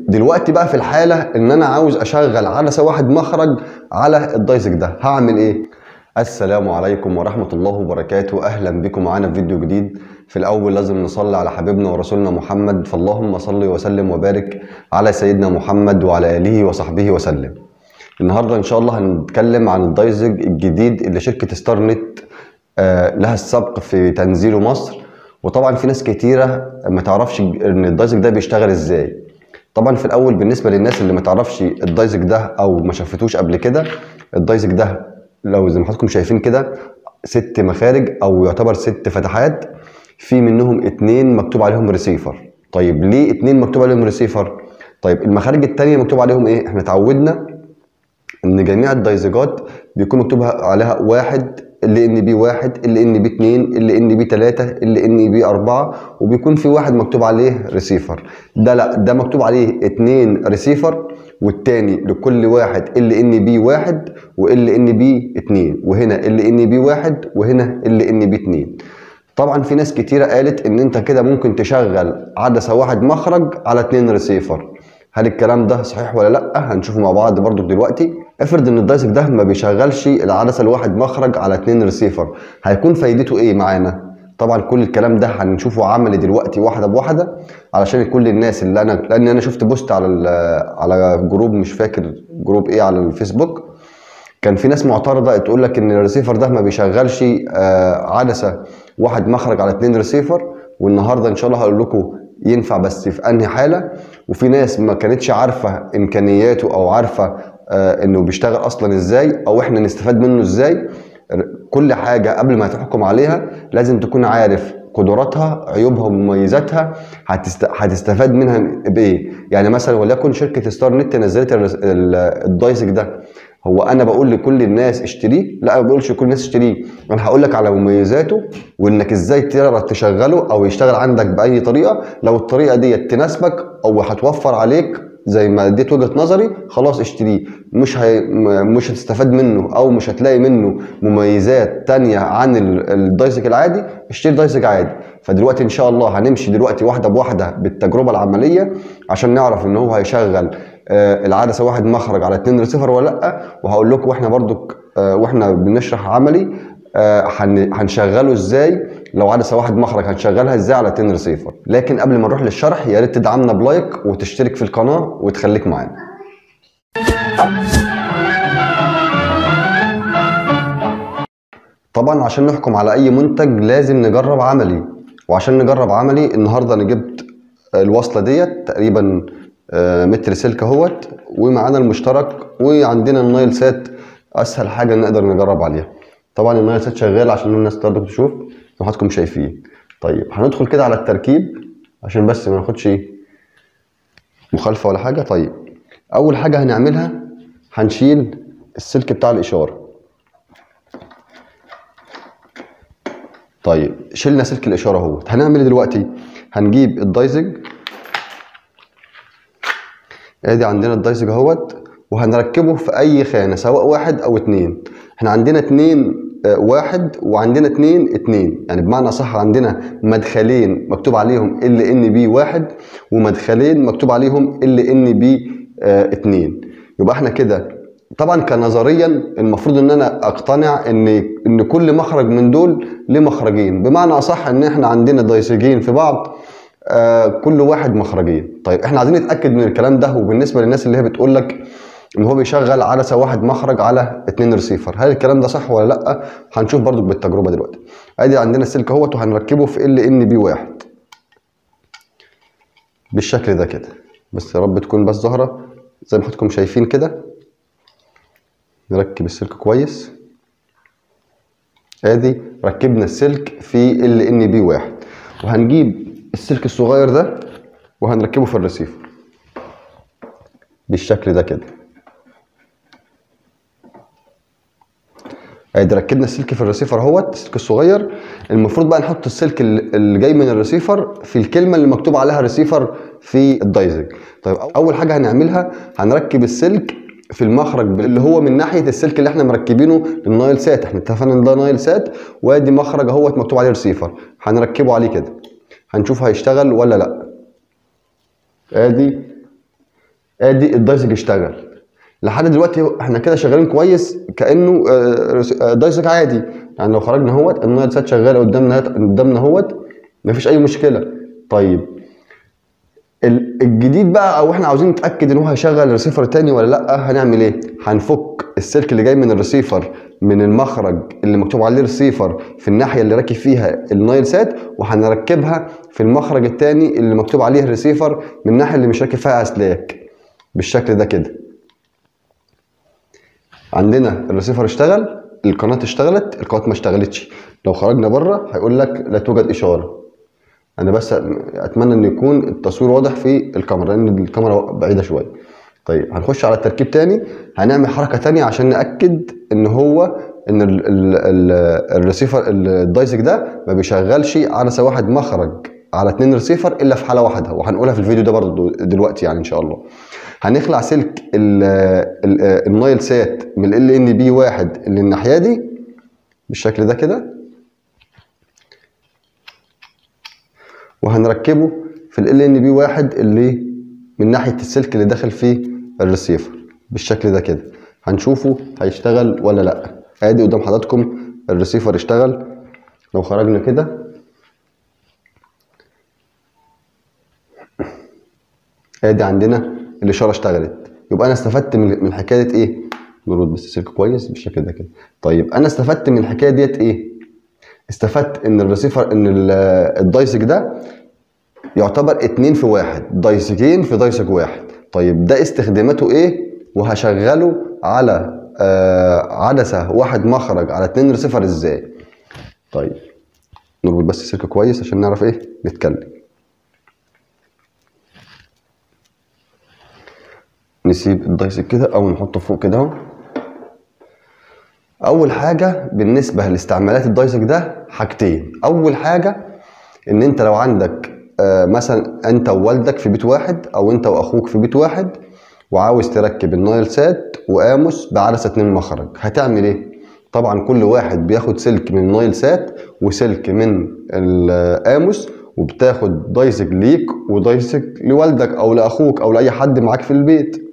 دلوقتي بقى في الحاله ان انا عاوز اشغل عدسه واحد مخرج على الدايسك ده هعمل ايه السلام عليكم ورحمه الله وبركاته اهلا بكم معانا في فيديو جديد في الاول لازم نصلي على حبيبنا ورسولنا محمد فاللهم صل وسلم وبارك على سيدنا محمد وعلى اله وصحبه وسلم النهارده ان شاء الله هنتكلم عن الدايزج الجديد اللي شركه ستار نت آه، لها السبق في تنزيله مصر وطبعا في ناس كتيره ما تعرفش ان الدايزج ده بيشتغل ازاي طبعا في الاول بالنسبه للناس اللي ما تعرفش الدايزج ده او ما شافتوش قبل كده الدايزج ده لو زي ما حضراتكم شايفين كده ست مخارج او يعتبر ست فتحات في منهم اتنين مكتوب عليهم ريسيفر طيب ليه اتنين مكتوب عليهم ريسيفر طيب المخارج التانية مكتوب عليهم ايه احنا اتعودنا ان جميع الدايزجات بيكون مكتوب عليها واحد ال ان بي واحد ال ان بي اتنين ال ان بي تلاتة ال ان بي اربعة وبيكون في واحد مكتوب عليه ريسيفر ده لا ده مكتوب عليه اتنين ريسيفر والتاني لكل واحد ال ان بي واحد وال ان بي اتنين وهنا ال ان بي واحد وهنا ال ان بي اتنين طبعا في ناس كتيرة قالت ان انت كده ممكن تشغل عدسة واحد مخرج على اتنين ريسيفر هل الكلام ده صحيح ولا لا هنشوفه مع بعض برضو دلوقتي افرض ان الدايسك ده ما بيشغلش العدسه الواحد مخرج على اتنين ريسيفر هيكون فايدته ايه معانا طبعا كل الكلام ده هنشوفه عملي دلوقتي واحده بواحده علشان كل الناس اللي انا لان انا شفت بوست على على جروب مش فاكر جروب ايه على الفيسبوك كان في ناس معترضه تقول لك ان الريسيفر ده ما بيشغلش عدسه واحد مخرج على اتنين ريسيفر والنهارده ان شاء الله هقول لكم ينفع بس في انهي حاله وفي ناس ما كانتش عارفه امكانياته او عارفه آه انه بيشتغل اصلا ازاي او احنا نستفاد منه ازاي كل حاجه قبل ما تحكم عليها لازم تكون عارف قدراتها عيوبها ومميزاتها هتست... هتستفاد منها بايه يعني مثلا وليكن شركه ستار نت نزلت الدايسك ده هو انا بقول لكل الناس اشتريه لا ما بقولش لكل الناس اشتريه انا هقول لك على مميزاته وانك ازاي تقدر تشغله او يشتغل عندك باي طريقه لو الطريقه ديت تناسبك او هتوفر عليك زي ما اديت وجهه نظري خلاص اشتريه مش هي مش هتستفاد منه او مش هتلاقي منه مميزات تانية عن الدايسك العادي اشتري دايسك عادي فدلوقتي ان شاء الله هنمشي دلوقتي واحده بواحده بالتجربه العمليه عشان نعرف ان هو هيشغل آه العدسه واحد مخرج على اتنين ريسيفر ولا لا وهقول لكم واحنا برضو آه واحنا بنشرح عملي آه هنشغله ازاي لو عدسه واحد مخرج هنشغلها ازاي على اتنين ريسيفر لكن قبل ما نروح للشرح يا ريت تدعمنا بلايك وتشترك في القناه وتخليك معانا طبعا عشان نحكم على اي منتج لازم نجرب عملي وعشان نجرب عملي النهارده انا جبت الوصله ديت تقريبا متر سلك اهوت ومعانا المشترك وعندنا النايل سات اسهل حاجه نقدر نجرب عليها طبعا النايل سات شغال عشان الناس تقدر تشوف زي حضراتكم شايفين طيب هندخل كده على التركيب عشان بس ما ناخدش مخالفه ولا حاجه طيب اول حاجه هنعملها هنشيل السلك بتاع الاشاره طيب شلنا سلك الاشاره اهوت هنعمل دلوقتي هنجيب الدايزج ادي عندنا الدايزج اهوت وهنركبه في اي خانه سواء واحد او اتنين احنا عندنا اتنين واحد وعندنا اتنين اتنين يعني بمعنى صح عندنا مدخلين مكتوب عليهم ال ان بي واحد ومدخلين مكتوب عليهم ال ان بي اتنين يبقى احنا كده طبعا كنظريا المفروض ان انا اقتنع ان ان كل مخرج من دول له مخرجين بمعنى اصح ان احنا عندنا دايسجين في بعض آه كل واحد مخرجين طيب احنا عايزين نتاكد من الكلام ده وبالنسبه للناس اللي هي بتقول لك ان هو بيشغل عدسه واحد مخرج على اتنين ريسيفر هل الكلام ده صح ولا لا هنشوف برضو بالتجربه دلوقتي ادي عندنا السلك اهوت وهنركبه في ال ان بي واحد بالشكل ده كده بس يا رب تكون بس ظاهره زي ما حضراتكم شايفين كده نركب السلك كويس ادي ركبنا السلك في ال ان بي واحد وهنجيب السلك الصغير ده وهنركبه في الريسيفر بالشكل ده كده ادي ركبنا السلك في الريسيفر اهوت السلك الصغير المفروض بقى نحط السلك اللي جاي من الريسيفر في الكلمه اللي مكتوب عليها ريسيفر في الدايزنج طيب اول حاجه هنعملها هنركب السلك في المخرج اللي هو من ناحيه السلك اللي احنا مركبينه للنايل سات احنا اتفقنا ان ده نايل سات وادي مخرج اهوت مكتوب عليه ريسيفر هنركبه عليه كده هنشوف هيشتغل ولا لا ادي ادي الدايسك اشتغل لحد دلوقتي احنا كده شغالين كويس كانه آه، آه، دايسك عادي يعني لو خرجنا اهوت النايل سات شغاله قدامنا قدامنا اهوت مفيش اي مشكله طيب ال- الجديد بقى او احنا عاوزين نتاكد ان هو هيشغل ريسيفر تاني ولا لا هنعمل ايه هنفك السلك اللي جاي من الريسيفر من المخرج اللي مكتوب عليه ريسيفر في الناحيه اللي راكب فيها النايل سات وهنركبها في المخرج التاني اللي مكتوب عليه الريسيفر من الناحيه اللي مش راكب فيها اسلاك بالشكل ده كده عندنا الريسيفر اشتغل القناه اشتغلت القناه ما اشتغلتش لو خرجنا بره هيقول لك لا توجد اشاره انا بس اتمنى ان يكون التصوير واضح في الكاميرا لان الكاميرا بعيده شويه طيب هنخش على التركيب تاني هنعمل حركه تانية عشان ناكد ان هو ان ال ال ال الريسيفر الدايسك ده ما بيشغلش عدسه واحد مخرج على اتنين ريسيفر الا في حاله واحده وهنقولها في الفيديو ده برضه دلوقتي يعني ان شاء الله هنخلع سلك ال ال النايل سات من ال ان بي واحد اللي الناحيه دي بالشكل ده كده وهنركبه في ال ان بي واحد اللي من ناحيه السلك اللي داخل فيه الريسيفر بالشكل ده كده هنشوفه هيشتغل ولا لا ادي قدام حضراتكم الريسيفر اشتغل لو خرجنا كده ادي عندنا الاشاره اشتغلت يبقى انا استفدت من من حكايه ايه نرد بس السلك كويس بالشكل ده كده طيب انا استفدت من الحكايه ديت ايه استفدت ان الريسيفر ان ال- الدايسك ده يعتبر اتنين في واحد دايسكين في دايسك واحد طيب ده استخداماته ايه وهشغله على آه عدسه واحد مخرج على اتنين ريسيفر ازاي طيب نربط بس السلك كويس عشان نعرف ايه نتكلم نسيب الدايسك كده او نحطه فوق كده اهو اول حاجه بالنسبه لاستعمالات الدايسك ده حاجتين اول حاجه ان انت لو عندك آه، مثلا انت ووالدك في بيت واحد او انت واخوك في بيت واحد وعاوز تركب النايل سات واموس بعدسه اتنين مخرج هتعمل ايه طبعا كل واحد بياخد سلك من النايل سات وسلك من الاموس وبتاخد دايسك ليك ودايسك لوالدك او لاخوك او لاي حد معاك في البيت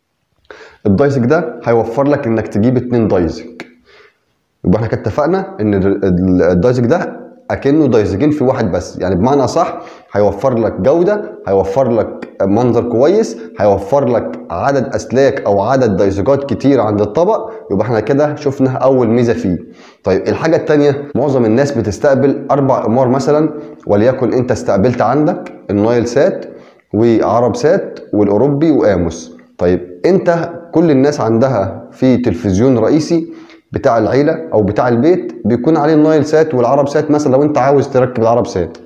الدايسك ده هيوفر لك انك تجيب اتنين دايسك يبقى احنا كده اتفقنا ان ال- ال- الدايسك ده اكنه دايسكين في واحد بس يعني بمعنى صح هيوفر لك جوده هيوفر لك منظر كويس هيوفر لك عدد اسلاك او عدد دايسكات كتير عند الطبق يبقى احنا كده شفنا اول ميزه فيه طيب الحاجه الثانيه معظم الناس بتستقبل اربع اقمار مثلا وليكن انت استقبلت عندك النايل سات وعرب سات والاوروبي واموس طيب انت كل الناس عندها في تلفزيون رئيسي بتاع العيله او بتاع البيت بيكون عليه النايل سات والعرب سات مثلا لو انت عاوز تركب العرب سات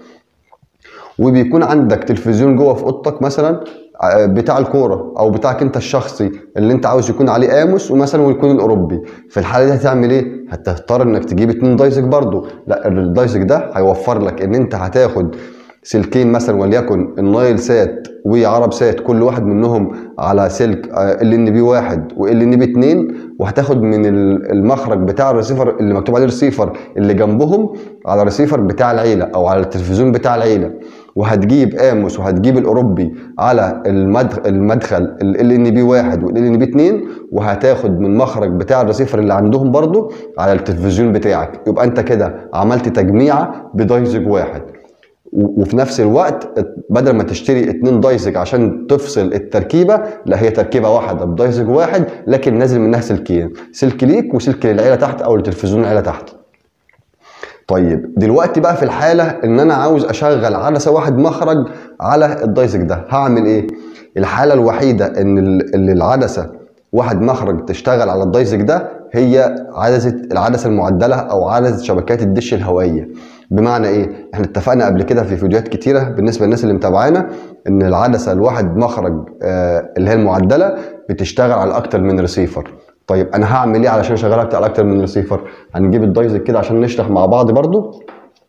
وبيكون عندك تلفزيون جوه في اوضتك مثلا آه، بتاع الكوره او بتاعك انت الشخصي اللي انت عاوز يكون عليه اموس ومثلا ويكون الاوروبي في الحاله دي هتعمل ايه هتضطر انك تجيب اتنين دايسك برضو لا الدايسك ده هيوفر لك ان انت هتاخد سلكين مثلا وليكن النايل سات وعرب سات كل واحد منهم على سلك ال ان بي واحد وال ان بي اتنين وهتاخد من ال- المخرج بتاع الريسيفر اللي مكتوب عليه ريسيفر اللي جنبهم على الريسيفر بتاع العيله او على التلفزيون بتاع العيله وهتجيب اموس وهتجيب الاوروبي على المدخل المدخل ال ان بي واحد وال ان بي اتنين وهتاخد من مخرج بتاع الريسيفر اللي عندهم برضو على التلفزيون بتاعك يبقى انت كده عملت تجميعه بدايزك واحد و- وفي نفس الوقت بدل ما تشتري اتنين دايسك عشان تفصل التركيبه لا هي تركيبه واحده بدايسك واحد لكن نازل منها سلكين سلك ليك وسلك للعيله تحت او لتلفزيون العيله تحت طيب دلوقتي بقى في الحاله ان انا عاوز اشغل عدسه واحد مخرج على الدايسك ده هعمل ايه الحاله الوحيده ان ال- اللي العدسه واحد مخرج تشتغل على الدايسك ده هي عدسه العدسه المعدله او عدسه شبكات الدش الهوائيه بمعنى ايه احنا اتفقنا قبل كده في فيديوهات كتيره بالنسبه للناس اللي متابعانا ان العدسه الواحد مخرج آه اللي هي المعدله بتشتغل على اكتر من ريسيفر طيب انا هعمل ايه علشان اشغلها على اكتر من ريسيفر هنجيب الدايزك كده عشان نشرح مع بعض برضو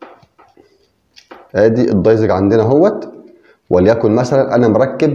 ادي الدايزك عندنا اهوت وليكن مثلا انا مركب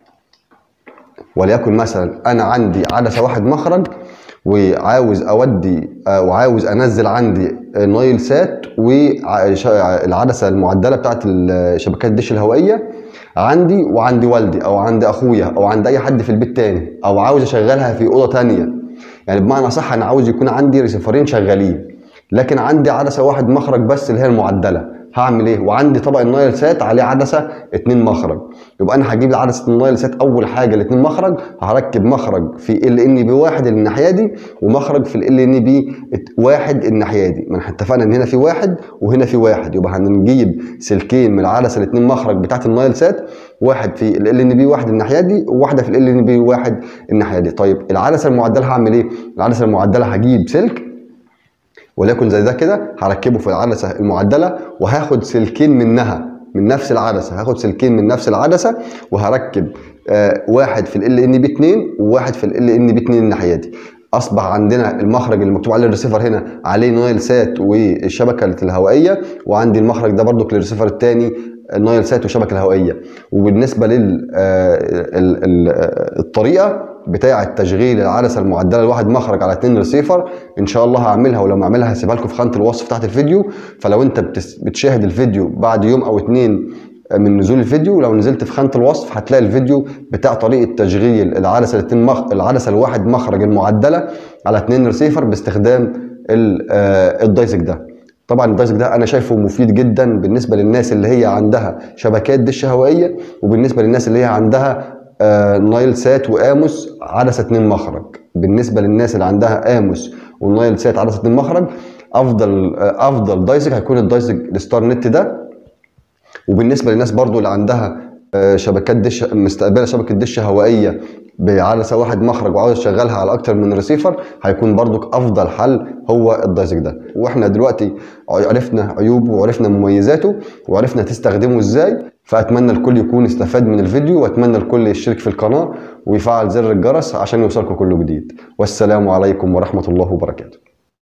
وليكن مثلا انا عندي عدسه واحد مخرج وعاوز اودي آه، وعاوز انزل عندي نايل سات والعدسه المعدله بتاعت ال- شبكات الدش الهوائيه عندي وعند والدي او عند اخويا او عند اي حد في البيت تاني او عاوز اشغلها في اوضه تانيه يعني بمعنى صح انا عاوز يكون عندي ريسيفرين شغالين لكن عندي عدسه واحد مخرج بس اللي هي المعدله هعمل ايه وعندي طبق النايل سات عليه عدسه اتنين مخرج يبقى انا هجيب عدسه النايل سات اول حاجه الاتنين مخرج هركب مخرج في ال ان بي واحد الناحيه دي ومخرج في ال ان بي واحد الناحيه دي ما احنا اتفقنا ان هنا في واحد وهنا في واحد يبقى هنجيب سلكين من العدسه الاتنين مخرج بتاعت النايل سات واحد في ال ان بي واحد الناحيه دي وواحده في ال ان بي واحد الناحيه دي طيب العدسه المعدله هعمل ايه العدسه المعدله هجيب سلك وليكن زي ده كده هركبه في العدسه المعدله وهاخد سلكين منها من نفس العدسه هاخد سلكين من نفس العدسه وهركب آه واحد في ال ان بي 2 وواحد في ال ان بي 2 الناحيه دي اصبح عندنا المخرج اللي مكتوب عليه الريسيفر هنا عليه نايل سات والشبكه الهوائيه وعندي المخرج ده برضو للريسيفر الثاني نايل سات والشبكه الهوائيه وبالنسبه للطريقه بتاع تشغيل العدسه المعدله لواحد مخرج على اتنين ريسيفر ان شاء الله هعملها ولو ما اعملها هسيبها لكم في خانه الوصف تحت الفيديو فلو انت بتشاهد الفيديو بعد يوم او اتنين من نزول الفيديو لو نزلت في خانه الوصف هتلاقي الفيديو بتاع طريقه تشغيل العدسه الاتنين مخ... العدسه الواحد مخرج المعدله على اتنين ريسيفر باستخدام الدايسك ده طبعا الدايسك ده انا شايفه مفيد جدا بالنسبه للناس اللي هي عندها شبكات دش هوائيه وبالنسبه للناس اللي هي عندها آه نايل سات واموس عدسه اتنين مخرج بالنسبه للناس اللي عندها اموس ونايل سات عدسه اتنين مخرج افضل آه افضل دايسك هيكون الدايسك الستار نت ده وبالنسبه للناس برضو اللي عندها آه شبكات دش مستقبله شبكه دش هوائيه بعدسه واحد مخرج وعاوز تشغلها على اكتر من ريسيفر هيكون برضو افضل حل هو الدايسك ده واحنا دلوقتي عرفنا عيوبه وعرفنا مميزاته وعرفنا تستخدمه ازاي فاتمنى الكل يكون استفاد من الفيديو واتمنى الكل يشترك في القناه ويفعل زر الجرس عشان يوصلكم كل جديد والسلام عليكم ورحمه الله وبركاته